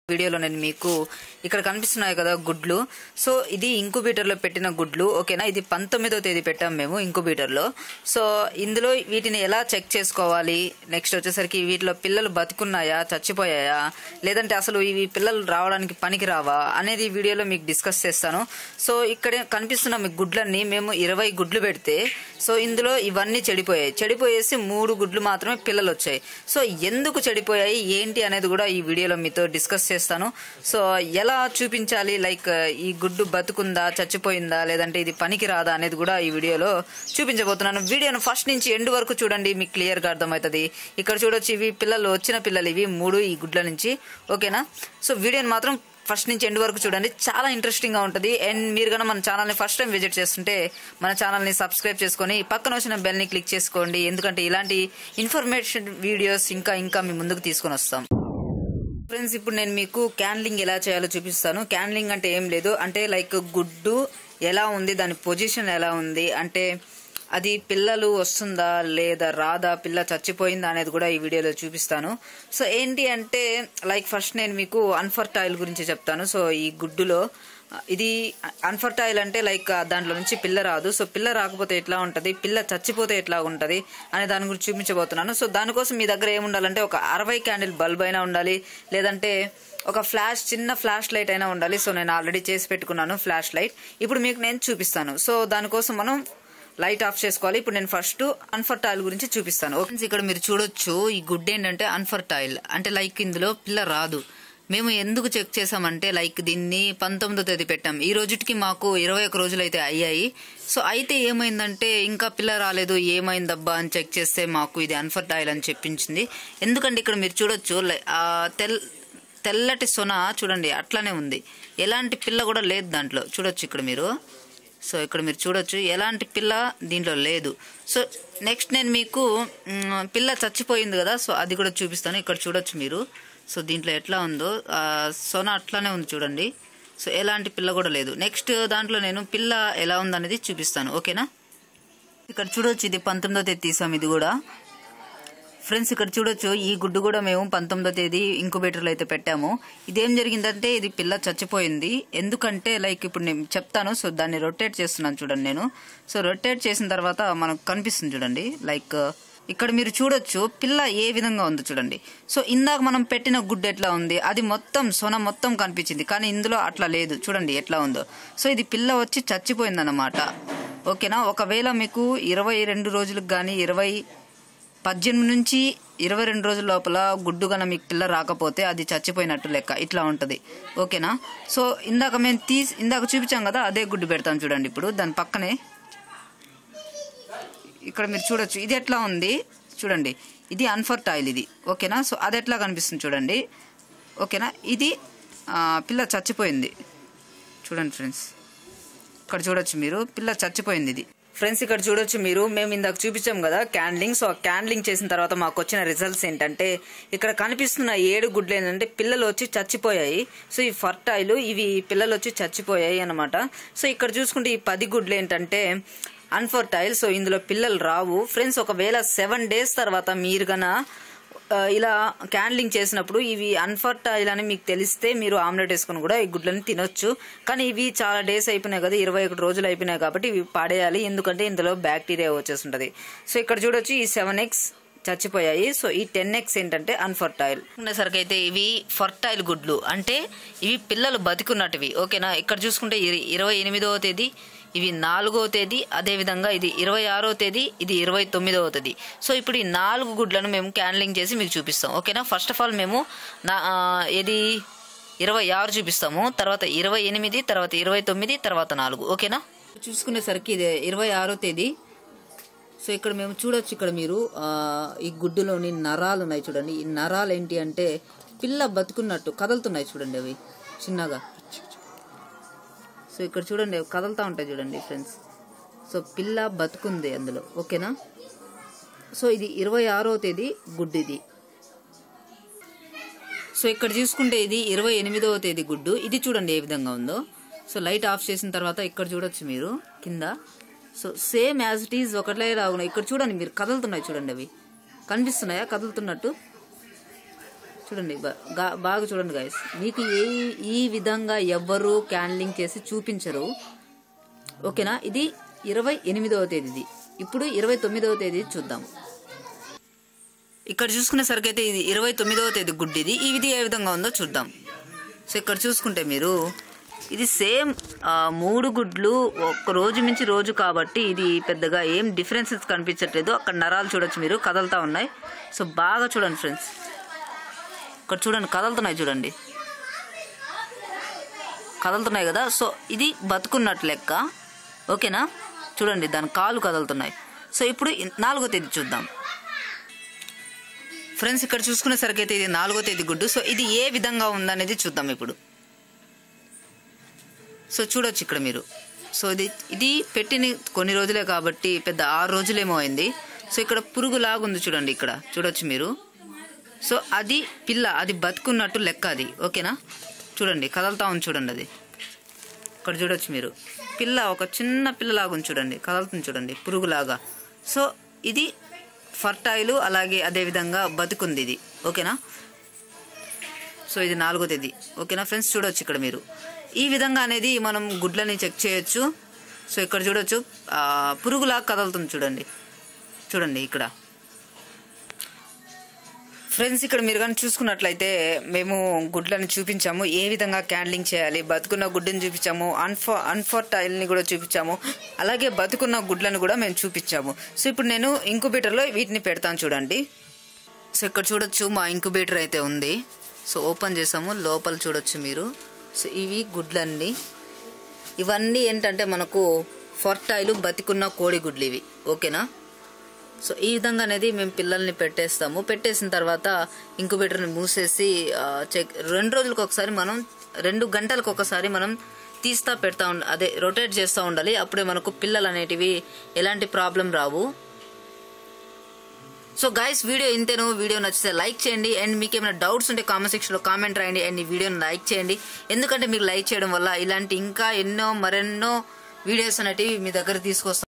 వీడియోలో నేను మీకు ఇక్కడ కనిపిస్తున్నాయి కదా గుడ్లు సో ఇది ఇంకుబీటర్లో పెట్టిన గుడ్లు ఓకేనా ఇది పంతొమ్మిదో తేదీ పెట్టాం మేము ఇంకుబీటర్లో సో ఇందులో వీటిని ఎలా చెక్ చేసుకోవాలి నెక్స్ట్ వచ్చేసరికి వీటిలో పిల్లలు బతుకున్నాయా చచ్చిపోయాయా లేదంటే అసలు ఇవి పిల్లలు రావడానికి పనికి రావా అనేది ఈ వీడియోలో మీకు డిస్కస్ చేస్తాను సో ఇక్కడ కనిపిస్తున్న మీ గుడ్లన్నీ మేము ఇరవై గుడ్లు పెడితే సో ఇందులో ఇవన్నీ చెడిపోయాయి చెడిపోయేసి మూడు గుడ్లు మాత్రమే పిల్లలు వచ్చాయి సో ఎందుకు చెడిపోయాయి ఏంటి అనేది కూడా ఈ వీడియోలో మీతో డిస్కస్ చేస్తాను సో ఎలా చూపించాలి లైక్ ఈ గుడ్డు బతుకుందా చచ్చిపోయిందా లేదంటే ఇది పనికి రాదా అనేది కూడా ఈ వీడియోలో చూపించబోతున్నాను వీడియోను ఫస్ట్ నుంచి ఎండ్ వరకు చూడండి మీకు క్లియర్గా అర్థమవుతుంది ఇక్కడ చూడొచ్చు ఇవి పిల్లలు వచ్చిన పిల్లలు ఇవి మూడు ఈ గుడ్ల నుంచి ఓకేనా సో వీడియోని మాత్రం ఫస్ట్ నుంచి ఎండ్ వరకు చూడండి చాలా ఇంట్రెస్టింగ్ గా ఉంటుంది అండ్ మీరు కనుక మన ఛానల్ని ఫస్ట్ టైం విజిట్ చేస్తుంటే మన ఛానల్ని సబ్స్క్రైబ్ చేసుకొని పక్కన వచ్చిన బెల్ని క్లిక్ చేసుకోండి ఎందుకంటే ఇలాంటి ఇన్ఫర్మేషన్ వీడియోస్ ఇంకా ఇంకా మీ ముందుకు తీసుకొని వస్తాం ఫ్రెండ్స్ ఇప్పుడు నేను మీకు క్యాన్లింగ్ ఎలా చేయాలో చూపిస్తాను క్యాన్లింగ్ అంటే ఏం లేదు అంటే లైక్ గుడ్డు ఎలా ఉంది దాని పొజిషన్ ఎలా ఉంది అంటే అది పిల్లలు వస్తుందా లేదా రాదా పిల్ల చచ్చిపోయిందా అనేది కూడా ఈ వీడియోలో చూపిస్తాను సో ఏంటి అంటే లైక్ ఫస్ట్ నేను మీకు అన్ఫర్టైల్ గురించి చెప్తాను సో ఈ గుడ్డులో ఇది అన్ఫర్టైల్ అంటే లైక్ దాంట్లో నుంచి పిల్ల రాదు సో పిల్ల రాకపోతే ఎట్లా ఉంటుంది పిల్ల చచ్చిపోతే ఎట్లా ఉంటుంది అనే దాని గురించి చూపించబోతున్నాను సో దానికోసం మీ దగ్గర ఏముండాలంటే ఒక అరవై క్యాండిల్ బల్బ్ అయినా ఉండాలి లేదంటే ఒక ఫ్లాష్ చిన్న ఫ్లాష్ లైట్ అయినా ఉండాలి సో నేను ఆల్రెడీ చేసి పెట్టుకున్నాను ఫ్లాష్ లైట్ ఇప్పుడు మీకు నేను చూపిస్తాను సో దానికోసం మనం లైట్ ఆఫ్ చేసుకోవాలి ఇప్పుడు నేను ఫస్ట్ అన్ఫర్టైల్ గురించి చూపిస్తాను ఓకే ఇక్కడ మీరు చూడొచ్చు ఈ గుడ్ ఏంటంటే అన్ఫర్టైల్ అంటే లైక్ ఇందులో పిల్ల రాదు మేము ఎందుకు చెక్ చేసామంటే లైక్ దీన్ని పంతొమ్మిదో తేదీ పెట్టాం ఈ రోజుకి మాకు ఇరవై ఒక రోజులు అయితే అయ్యాయి సో అయితే ఏమైందంటే ఇంకా పిల్ల రాలేదు ఏమైందబ్బా అని చెక్ చేస్తే మాకు ఇది అన్ఫర్టైల్ అని చెప్పించింది ఎందుకంటే ఇక్కడ మీరు చూడొచ్చు లై- ఆ తెల్ తెల్లటి సొన చూడండి అట్లానే ఉంది ఎలాంటి పిల్ల కూడా లేదు దాంట్లో చూడొచ్చు ఇక్కడ మీరు సో ఇక్కడ మీరు చూడొచ్చు ఎలాంటి పిల్ల దీంట్లో లేదు సో నెక్స్ట్ నేను మీకు మ్, పిల్ల చచ్చిపోయింది కదా సో అది కూడా చూపిస్తాను ఇక్కడ చూడొచ్చు మీరు సో దీంట్లో ఎట్లా ఉందో ఆ, సొన అట్లానే ఉంది చూడండి సో ఎలాంటి పిల్ల కూడా లేదు నెక్స్ట్ దాంట్లో నేను పిల్ల ఎలా ఉందనేది చూపిస్తాను ఓకేనా ఇక్కడ చూడొచ్చు ఇది పంతొమ్మిదో తేదీ తీసాం ఇది కూడా ఫ్రెండ్స్ ఇక్కడ చూడొచ్చు ఈ గుడ్డు కూడా మేము పంతొమ్మిదో తేదీ ఇంకుబేటర్లో అయితే పెట్టాము ఇదేం జరిగిందంటే ఇది పిల్ల చచ్చిపోయింది ఎందుకంటే లైక్ ఇప్పుడు నేను చెప్తాను సో దాన్ని రొటేట్ చేస్తున్నాను చూడండి నేను సో రొటేట్ చేసిన తర్వాత మనకు కనిపిస్తుంది చూడండి లైక్ ఇక్కడ మీరు చూడొచ్చు పిల్ల ఏ విధంగా ఉందో చూడండి సో ఇందాక మనం పెట్టిన గుడ్డు ఎట్లా ఉంది అది మొత్తం సొన మొత్తం కనిపించింది కానీ ఇందులో అట్లా లేదు చూడండి ఎట్లా ఉందో సో ఇది పిల్ల వచ్చి చచ్చిపోయిందన్నమాట ఓకేనా ఒకవేళ మీకు ఇరవై రెండు రోజులకు కానీ ఇరవై పద్దెనిమిది నుంచి ఇరవై రెండు రోజుల లోపల గుడ్డు గన మీకు పిల్ల రాకపోతే అది చచ్చిపోయినట్టు లెక్క ఇట్లా ఉంటుంది ఓకేనా సో ఇందాక మేము తీసి ఇందాక చూపించాం కదా అదే గుడ్డు పెడతాం చూడండి ఇప్పుడు దాని పక్కనే ఇక్కడ మీరు చూడొచ్చు ఇది ఎట్లా ఉంది చూడండి ఇది అన్ఫర్టైల్ ఇది ఓకేనా సో అది ఎట్లా కనిపిస్తుంది చూడండి ఓకేనా ఇది ఆ, పిల్ల చచ్చిపోయింది చూడండి ఫ్రెండ్స్ ఇక్కడ చూడొచ్చు మీరు పిల్ల చచ్చిపోయింది ఇది ఫ్రెండ్స్ ఇక్కడ చూడొచ్చు మీరు మేము ఇందాక చూపించాం కదా క్యాండ్లింగ్ సో ఆ క్యాండ్లింగ్ చేసిన తర్వాత మాకు వచ్చిన రిజల్ట్స్ ఏంటంటే ఇక్కడ కనిపిస్తున్న ఏడు గుడ్లు ఏంటంటే పిల్లలు వచ్చి చచ్చిపోయాయి సో ఈ ఫర్టైల్ ఇవి పిల్లలు వచ్చి చచ్చిపోయాయి అన్నమాట సో ఇక్కడ చూసుకుంటే ఈ పది గుడ్లు ఏంటంటే అన్ఫర్టైల్ సో ఇందులో పిల్లలు రావు ఫ్రెండ్స్ ఒకవేళ సెవెన్ డేస్ తర్వాత మీరు గన ఆ, ఇలా క్యాన్లింగ్ చేసినప్పుడు ఇవి అన్ఫర్టైల్ అని మీకు తెలిస్తే మీరు ఆమ్లెట్ వేసుకుని కూడా ఈ గుడ్లని తినొచ్చు కానీ ఇవి చాలా డేస్ అయిపోయినాయి కదా ఇరవై ఒకటి రోజులు అయిపోయినాయి కాబట్టి ఇవి పాడేయాలి ఎందుకంటే ఇందులో బ్యాక్టీరియా వచ్చేస్తుంటది సో ఇక్కడ చూడొచ్చు ఈ సెవెన్ ఎగ్స్ చచ్చిపోయాయి సో ఈ టెన్ ఎక్స్ ఏంటంటే అన్ఫర్టైల్ ఉండేసరికి అయితే ఇవి ఫర్టైల్ గుడ్లు అంటే ఇవి పిల్లలు బతికున్నట్టువి ఓకేనా ఇక్కడ చూసుకుంటే ఇర- ఇరవై ఎనిమిదవ తేదీ ఇవి నాలుగవ తేదీ అదేవిధంగా ఇది ఇరవై ఆరో తేదీ ఇది ఇరవై తొమ్మిదవ తేదీ సో ఇప్పుడు ఈ నాలుగు గుడ్లను మేము క్యాన్లింగ్ చేసి మీకు చూపిస్తాం ఓకేనా ఫస్ట్ ఆఫ్ ఆల్ మేము నా ఆ, ఇది ఇరవై ఆరు చూపిస్తాము తర్వాత ఇరవై ఎనిమిది తర్వాత ఇరవై తొమ్మిది తర్వాత నాలుగు ఓకేనా చూసుకునేసరికి ఇది ఇరవై ఆరో తేదీ సో ఇక్కడ మేము చూడొచ్చు ఇక్కడ మీరు ఆ, ఈ గుడ్డులోని నరాలు ఉన్నాయి చూడండి ఈ నరాలు ఏంటి అంటే పిల్ల బతుకున్నట్టు కదులుతున్నాయి చూడండి అవి చిన్నగా సో ఇక్కడ చూడండి అవి కదులుతూ ఉంటాయి చూడండి ఫ్రెండ్స్ సో పిల్ల బతుకుంది అందులో ఓకేనా సో ఇది ఇరవై ఆరో తేదీ గుడ్డు ఇది సో ఇక్కడ చూసుకుంటే ఇది ఇరవై ఎనిమిదవ తేదీ గుడ్డు ఇది చూడండి ఏ విధంగా ఉందో సో లైట్ ఆఫ్ చేసిన తర్వాత ఇక్కడ చూడొచ్చు మీరు కింద so same as it is ఒకట్లే రాగున్నాయి ఇక్కడ చూడండి మీరు కదులుతున్నాయి చూడండి అవి కనిపిస్తున్నాయా కదులుతున్నట్టు చూడండి బా- గా- బాగా చూడండి గాయస్ మీకు ఏ ఈ విధంగా ఎవ్వరు క్యాన్లింగ్ చేసి చూపించరు ఓకేనా ఇది ఇరవై ఎనిమిదవ తేదీది ఇప్పుడు ఇరవై తొమ్మిదవ తేదీ చూద్దాం ఇక్కడ చూసుకునేసరికి అయితే ఇది ఇరవై తొమ్మిదవ తేదీ గుడ్డిది ఇది ఏ విధంగా ఉందో చూద్దాం సో ఇక్కడ చూసుకుంటే మీరు ఇది సేమ్ ఆ, మూడు గుడ్లు ఒక్క రోజు మించి రోజు కాబట్టి ఇది పెద్దగా ఏం డిఫరెన్సెస్ కనిపించట్లేదు అక్కడ నరాలు చూడొచ్చు మీరు కదలుతా ఉన్నాయి సో బాగా చూడండి ఫ్రెండ్స్ ఇక్కడ చూడండి కదలుతున్నాయి చూడండి కదలుతున్నాయి కదా సో ఇది బతుకున్నట్టు లెక్క ఓకేనా చూడండి దాని కాలు కదులుతున్నాయి సో ఇప్పుడు ఇ- నాలుగో తేదీ చూద్దాం ఫ్రెండ్స్ ఇక్కడ చూసుకునేసరికి అయితే ఇది నాలుగో తేదీ గుడ్డు సో ఇది ఏ విధంగా ఉందనేది చూద్దాం ఇప్పుడు సో చూడొచ్చు ఇక్కడ మీరు సో ఇది ఇది పెట్టిన కొన్ని రోజులే కాబట్టి పెద్ద ఆరు రోజులేమో అయింది సో ఇక్కడ పురుగు లాగుంది చూడండి ఇక్కడ చూడొచ్చు మీరు సో అది పిల్ల అది బతుకున్నట్టు లెక్క అది ఓకేనా చూడండి కదలుతా ఉంది చూడండి అది ఇక్కడ చూడొచ్చు మీరు పిల్ల ఒక చిన్న పిల్లలాగా ఉంది చూడండి కదులుతుంది చూడండి పురుగులాగా సో ఇది ఫర్టైల్ అలాగే అదే విధంగా బతుకుంది ఇది ఓకేనా సో ఇది నాలుగో తేదీ ఓకేనా ఫ్రెండ్స్ చూడొచ్చు ఇక్కడ మీరు ఈ విధంగా అనేది మనం గుడ్లని చెక్ చేయొచ్చు సో ఇక్కడ చూడొచ్చు ఆ, పురుగులాగా కదులుతుంది చూడండి చూడండి ఇక్కడ ఫ్రెండ్స్ ఇక్కడ మీరు కానీ చూసుకున్నట్లయితే మేము గుడ్లను చూపించాము ఏ విధంగా క్యాండ్లింగ్ చేయాలి బతుకున్న గుడ్డుని చూపించాము అన్ఫా అన్ఫర్టైల్ని కూడా చూపించాము అలాగే బతుకున్న గుడ్లను కూడా మేము చూపించాము సో ఇప్పుడు నేను ఇంకుబేటర్లో వీటిని పెడతాను చూడండి సో ఇక్కడ చూడొచ్చు మా ఇంకుబేటర్ అయితే ఉంది సో ఓపెన్ చేసాము లోపల చూడొచ్చు మీరు సో ఇవి గుడ్లన్నీ ఇవన్నీ ఏంటంటే మనకు ఫర్టైలు బతికున్న కోడి గుడ్లు ఇవి ఓకేనా సో ఈ విధంగా అనేది మేము పిల్లల్ని పెట్టేస్తాము పెట్టేసిన తర్వాత ఇంకుబేటర్ని మూసేసి ఆ, చెక్ రెండు రోజులకు ఒకసారి మనం రెండు గంటలకు ఒకసారి మనం తీస్తా పెడతా ఉండ అదే రొటేట్ చేస్తూ ఉండాలి అప్పుడే మనకు పిల్లలు అనేటివి ఎలాంటి ప్రాబ్లం రావు సో గైస్ వీడియో ఇంతేను వీడియో నచ్చితే లైక్ చేయండి అండ్ మీకు ఏమైనా డౌట్స్ ఉంటే కామెంట్ సెక్షన్లో కామెంట్ రాయండి అండ్ ఈ వీడియోని లైక్ చేయండి ఎందుకంటే మీరు లైక్ చేయడం వల్ల ఇలాంటి ఇంకా ఎన్నో మరెన్నో వీడియోస్ అనేటివి మీ దగ్గర తీసుకొస్తాం